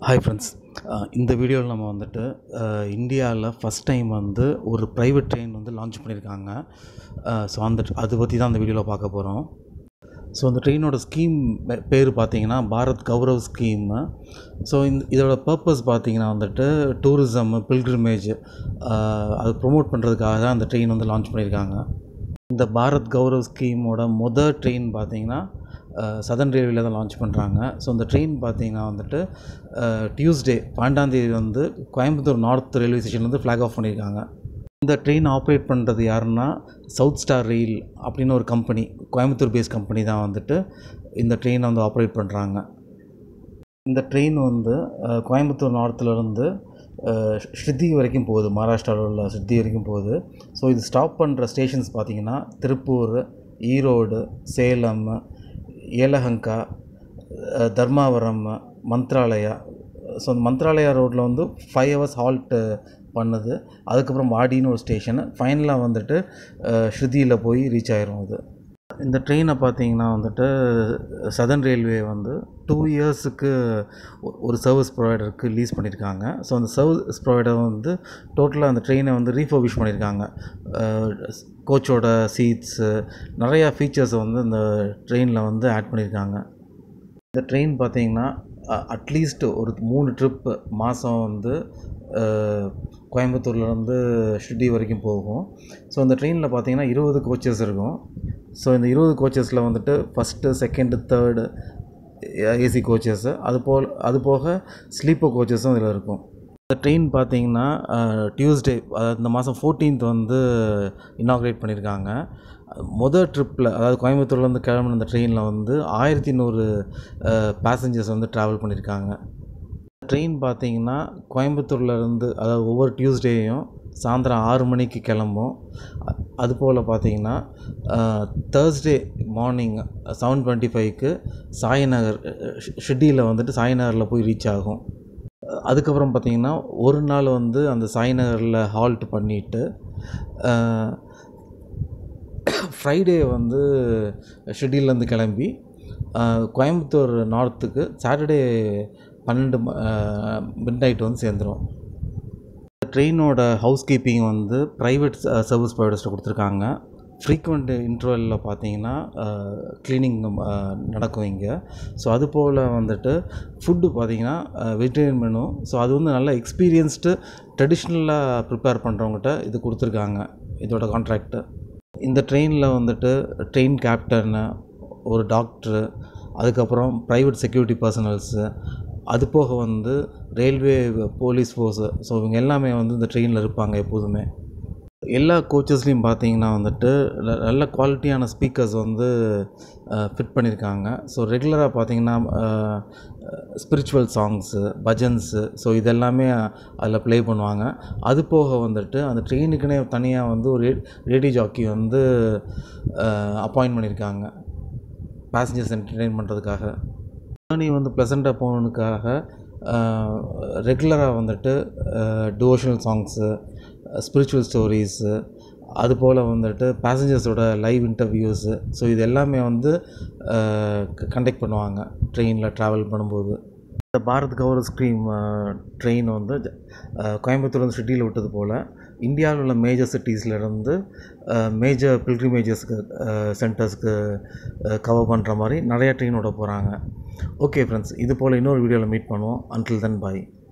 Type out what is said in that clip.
hi friends இந்த வீடியோவில் நம்ம வந்துட்டு இந்தியாவில் ஃபஸ்ட் டைம் வந்து ஒரு ப்ரைவேட் ட்ரெயின் வந்து லான்ச் பண்ணியிருக்காங்க ஸோ அந்த அதை பற்றி தான் அந்த வீடியோவில் பார்க்க போகிறோம் ஸோ அந்த ட்ரெயினோட ஸ்கீம் பேர் பார்த்தீங்கன்னா பாரத் கௌரவ் ஸ்கீமு ஸோ இந்த இதோட பர்பஸ் பார்த்தீங்கன்னா வந்துட்டு டூரிசம் பில்கிரிமேஜ் அது ப்ரொமோட் பண்ணுறதுக்காக தான் அந்த ட்ரெயின் வந்து லான்ச் பண்ணியிருக்காங்க இந்த பாரத் கௌரவ் ஸ்கீமோட மொதல் ட்ரெயின் பார்த்தீங்கன்னா சதன் ரயில்வேல தான் லான்ச் பண்ணுறாங்க ஸோ இந்த ட்ரெயின் பார்த்தீங்கன்னா வந்துட்டு டியூஸ்டே பன்னெண்டாந்தேதி வந்து கோயம்புத்தூர் நார்த் ரயில்வே ஸ்டேஷன்லேருந்து ஃப்ளாக் ஆஃப் பண்ணியிருக்காங்க இந்த ட்ரெயின் ஆப்ரேட் பண்ணுறது யாருன்னா சவுத் ஸ்டார் ரயில் அப்படின்னு ஒரு கம்பெனி கோயம்புத்தூர் பேஸ் கம்பெனி தான் வந்துட்டு இந்த ட்ரெயினை வந்து ஆப்ரேட் பண்ணுறாங்க இந்த ட்ரெயின் வந்து கோயம்புத்தூர் நார்த்துலேருந்து ஸ்ருதி வரைக்கும் போகுது மகாராஷ்டிராவில் உள்ள ஸ்ருதி வரைக்கும் போகுது ஸோ இது ஸ்டாப் பண்ணுற ஸ்டேஷன்ஸ் பார்த்திங்கன்னா திருப்பூர் ஈரோடு சேலம் ஏலஹங்கா தர்மாவரம் மந்த்ராலயா ஸோ அந்த மந்த்ராலயா ரோட்டில் வந்து ஃபைவ் ஹவர்ஸ் ஹால்ட்டு பண்ணுது அதுக்கப்புறம் வாடின்னு ஒரு ஸ்டேஷனு ஃபைனலாக வந்துட்டு ஸ்ருதியில் போய் ரீச் ஆயிரும் அது இந்த ட்ரெயினை பார்த்தீங்கன்னா வந்துட்டு சதன் ரயில்வே வந்து டூ இயர்ஸுக்கு ஒரு சர்வீஸ் ப்ரொவைடருக்கு லீஸ் பண்ணியிருக்காங்க ஸோ அந்த சர்வீஸ் ப்ரொவைடர் வந்து டோட்டலாக அந்த ட்ரெயினை வந்து ரீஃபர்பிஷ் பண்ணியிருக்காங்க கோச்சோட சீட்ஸு நிறையா ஃபீச்சர்ஸை வந்து இந்த ட்ரெயினில் வந்து ஆட் பண்ணியிருக்காங்க இந்த ட்ரெயின் பார்த்திங்கன்னா அட்லீஸ்ட் ஒரு மூணு ட்ரிப்பு மாதம் வந்து கோயம்புத்தூர்லேருந்து ஷிர்டி வரைக்கும் போகும் ஸோ இந்த ட்ரெயினில் பார்த்தீங்கன்னா இருபது கோச்சஸ் இருக்கும் ஸோ இந்த இருபது கோச்சஸில் வந்துட்டு first second third AC coaches அது போல் அது போக ஸ்லீப்பர் கோச்சஸும் இதில் இருக்கும் இந்த ட்ரெயின் பார்த்தீங்கன்னா டியூஸ்டே அதாவது இந்த மாதம் ஃபோர்டீன்த் வந்து இனாக்ரேட் பண்ணியிருக்காங்க மொதல் ட்ரிப்பில் அதாவது கோயம்புத்தூர்லேருந்து கிளம்புன இந்த ட்ரெயினில் வந்து ஆயிரத்தி நூறு பேசஞ்சர்ஸ் வந்து ட்ராவல் பண்ணியிருக்காங்க ட்ரெயின் பார்த்தீங்கன்னா கோயம்புத்தூர்லேருந்து அதாவது ஒவ்வொரு டியூஸ்டேயும் சாயந்தரம் ஆறு மணிக்கு கிளம்பும் அதுபோல் பார்த்தீங்கன்னா தேர்ஸ்டே மார்னிங் செவன் டுவெண்ட்டி ஃபைவ்க்கு சாய்நகர் ஷெட்டியில் வந்துட்டு சாய்நகரில் போய் ரீச் ஆகும் அதுக்கப்புறம் பார்த்திங்கன்னா ஒரு நாள் வந்து அந்த சாய்நகரில் ஹால்ட் பண்ணிவிட்டு ஃப்ரைடே வந்து ஷெட்யூல்லேருந்து கிளம்பி கோயம்புத்தூர் நார்த்துக்கு சாட்டர்டே பன்னெண்டு மிட் நைட் வந்து சேர்ந்துடும் ட்ரெயினோட ஹவுஸ் கீப்பிங் வந்து ப்ரைவேட் சர்வீஸ் ப்ரொவைடர்ஸ்ட்டு கொடுத்துருக்காங்க ஃப்ரீக்வெண்ட் இன்டர்வலில் பார்த்தீங்கன்னா க்ளீனிங் நடக்கும் இங்கே ஸோ அது போல் வந்துட்டு ஃபுட்டு பார்த்தீங்கன்னா வெஜிடேரியன் மெனு ஸோ அது வந்து நல்ல எக்ஸ்பீரியன்ஸ்டு ட்ரெடிஷ்னலாக ப்ரிப்பேர் பண்ணுறவங்ககிட்ட இது கொடுத்துருக்காங்க இதோட கான்ட்ராக்டு இந்த ட்ரெயினில் வந்துட்டு ட்ரெயின் கேப்டன்னு ஒரு டாக்டரு அதுக்கப்புறம் ப்ரைவேட் செக்யூரிட்டி பர்சனல்ஸு அது போக வந்து ரயில்வே போலீஸ் ஃபோர்ஸு ஸோ இவங்க எல்லாமே வந்து இந்த ட்ரெயினில் இருப்பாங்க எப்போதுமே எல்லா கோச்சஸ்லேயும் பார்த்தீங்கன்னா வந்துட்டு நல்ல குவாலிட்டியான ஸ்பீக்கர்ஸ் வந்து ஃபிட் பண்ணியிருக்காங்க ஸோ ரெகுலராக பார்த்தீங்கன்னா ஸ்பிரிச்சுவல் சாங்ஸு பஜன்ஸு ஸோ இதெல்லாமே அதில் ப்ளே பண்ணுவாங்க அது போக வந்துட்டு அந்த ட்ரெயினுக்குனே தனியாக வந்து ஒரு ரேடியோ ஜாக்கி வந்து அப்பாயிண்ட் பண்ணியிருக்காங்க பேசஞ்சர்ஸ் என்டர்டெயின் பண்ணுறதுக்காக ஜேர்னி வந்து ப்ளசண்ட்டாக போகணுக்காக ரெகுலராக வந்துட்டு டிவோஷனல் சாங்ஸு ஸ்பிரிச்சுவல் ஸ்டோரிஸு அது போல் வந்துட்டு பேசஞ்சர்ஸோட லைவ் இன்டர்வியூஸு ஸோ இது எல்லாமே வந்து கண்டக்ட் பண்ணுவாங்க ட்ரெயினில் ட்ராவல் பண்ணும்போது இந்த பாரத் கௌரவ் ஸ்கீம் ட்ரெயின் வந்து கோயம்புத்தூர்லேருந்து சிட்டியில் விட்டது போல் இந்தியாவில் உள்ள மேஜர் சிட்டிஸ்லேருந்து மேஜர் பில்கிரிமேஜஸ்க்கு சென்டர்ஸ்க்கு கவர் பண்ணுற மாதிரி நிறையா ட்ரெயின் விட போகிறாங்க ஓகே ஃப்ரெண்ட்ஸ் இது போல் இன்னொரு வீடியோவில் மீட் பண்ணுவோம் அன்டில் தென் பாய்